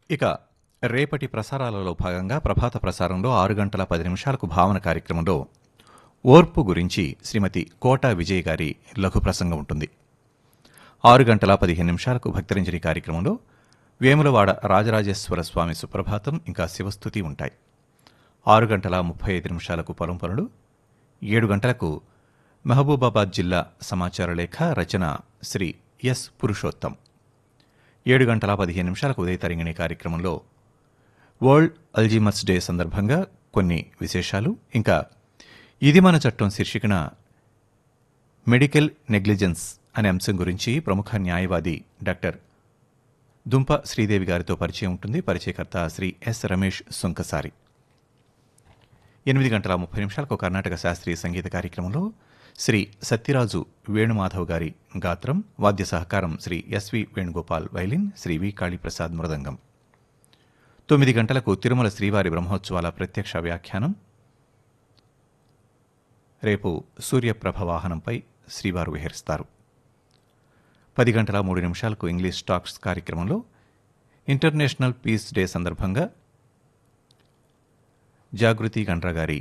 ఇక రేపటి ప్రసారాలలో భాగంగా ప్రభాత ప్రసారంలో ఆరు గంటల పది నిమిషాలకు భావన కార్యక్రమంలో ఓర్పు గురించి శ్రీమతి కోట విజయ్ గారి లఘు ప్రసంగం ఉంటుంది ఆరు గంటల పదిహేను నిమిషాలకు భక్తరంజని కార్యక్రమంలో వేములవాడ రాజరాజేశ్వర స్వామి సుప్రభాతం ఇంకా శివస్థుతి ఉంటాయి ఆరు గంటల ముప్పై ఐదు నిమిషాలకు పొలం పనులు ఏడు గంటలకు మహబూబాబాద్ జిల్లా సమాచార లేఖ రచన శ్రీ ఎస్ పురుషోత్తం ఏడు గంటల పదిహేను నిమిషాలకు ఉదయ తరంగిణి కార్యక్రమంలో వరల్డ్ అల్జీమర్స్ డే సందర్భంగా కొన్ని విశేషాలు ఇంకా ఇది మన చట్టం శీర్షికన మెడికల్ నెగ్లిజెన్స్ అనే అంశం గురించి ప్రముఖ న్యాయవాది డాక్టర్ దుంప శ్రీదేవి గారితో పరిచయం ఉంటుంది పరిచయకర్త శ్రీ ఎస్ రమేష్ సుంకసారి ఎనిమిది గంటల ముప్పై నిమిషాలకు కర్ణాటక శాస్త్రీయ సంగీత కార్యక్రమంలో శ్రీ సత్యరాజు వేణుమాధవ్ గారి గాత్రం వాద్య సహకారం Shri S V Venugopal violin Shri V Kaliprasad మృదంగం తొమ్మిది గంటలకు తిరుమల శ్రీవారి బ్రహ్మోత్సవాల ప్రత్యక్ష వ్యాఖ్యానం రేపు సూర్యప్రభ వాహనంపై శ్రీవారు విహరిస్తారు పది గంటల మూడు నిమిషాలకు ఇంగ్లీష్ టాక్స్ కార్యక్రమంలో ఇంటర్నేషనల్ పీస్ డే సందర్భంగా జాగృతి గండ్రా గారి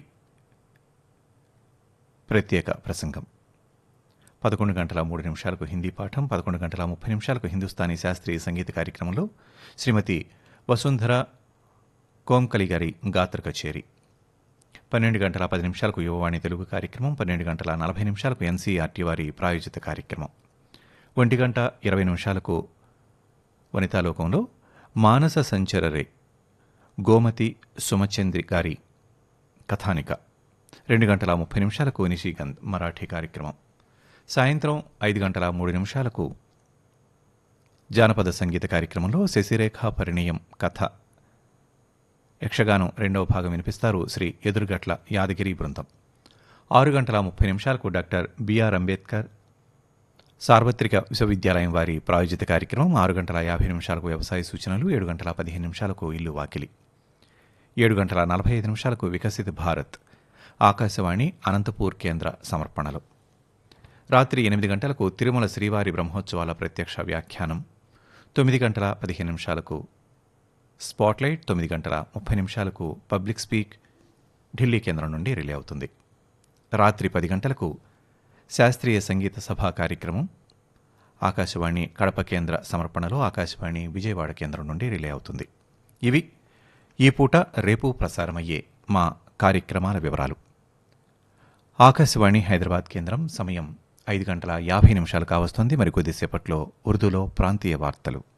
ప్రత్యేక ప్రసంగం పదకొండు గంటల మూడు నిమిషాలకు హిందీ పాఠం పదకొండు గంటల ముప్పై నిమిషాలకు హిందుస్థానీ శాస్త్రీయ సంగీత కార్యక్రమంలో శ్రీమతి వసుంధర కోంకలి గారి గాత్ర కచేరి పన్నెండు గంటల పది నిమిషాలకు యువవాణి తెలుగు కార్యక్రమం పన్నెండు గంటల నలభై నిమిషాలకు ఎన్సీఆర్టీ వారి ప్రాయోజిత కార్యక్రమం ఒంటి గంట ఇరవై నిమిషాలకు వనితాలోకంలో మానస సంచరరే గోమతి సుమచంద్రి గారి కథానిక రెండు గంటల ముప్పై నిమిషాలకు నిషిగంధ్ మరాఠీ కార్యక్రమం సాయంత్రం ఐదు గంటల మూడు నిమిషాలకు జానపద సంగీత కార్యక్రమంలో శశిరేఖ పరిణయం కథ యక్షగానం రెండవ భాగం వినిపిస్తారు శ్రీ ఎదురుగట్ల యాదగిరి బృందం ఆరు గంటల ముప్పై నిమిషాలకు డాక్టర్ బిఆర్ అంబేద్కర్ సార్వత్రిక విశ్వవిద్యాలయం వారి ప్రాయోజిత కార్యక్రమం ఆరు గంటల యాభై నిమిషాలకు వ్యవసాయ సూచనలు ఏడు గంటల పదిహేను నిమిషాలకు ఇల్లు వాకిలి ఏడు గంటల నలభై ఐదు నిమిషాలకు వికసిత్ భారత్ ఆకాశవాణి అనంతపూర్ కేంద్ర సమర్పణలు రాత్రి ఎనిమిది గంటలకు తిరుమల శ్రీవారి బ్రహ్మోత్సవాల ప్రత్యక్ష వ్యాఖ్యానం తొమ్మిది గంటల పదిహేను నిమిషాలకు స్పాట్లైట్ తొమ్మిది గంటల ముప్పై నిమిషాలకు పబ్లిక్ స్పీక్ ఢిల్లీ కేంద్రం నుండి రిలే అవుతుంది రాత్రి పది గంటలకు శాస్త్రీయ సంగీత సభా కార్యక్రమం ఆకాశవాణి కడప కేంద్ర సమర్పణలో ఆకాశవాణి విజయవాడ కేంద్రం నుండి రిలే అవుతుంది ఇవి ఈ పూట రేపు ప్రసారమయ్యే మా కార్యక్రమాల వివరాలు ఆకాశవాణి హైదరాబాద్ కేంద్రం సమయం ఐదు గంటల యాభై నిమిషాలు కావస్తుంది మరికొద్దిసేపట్లో ఉర్దూలో ప్రాంతీయ వార్తలు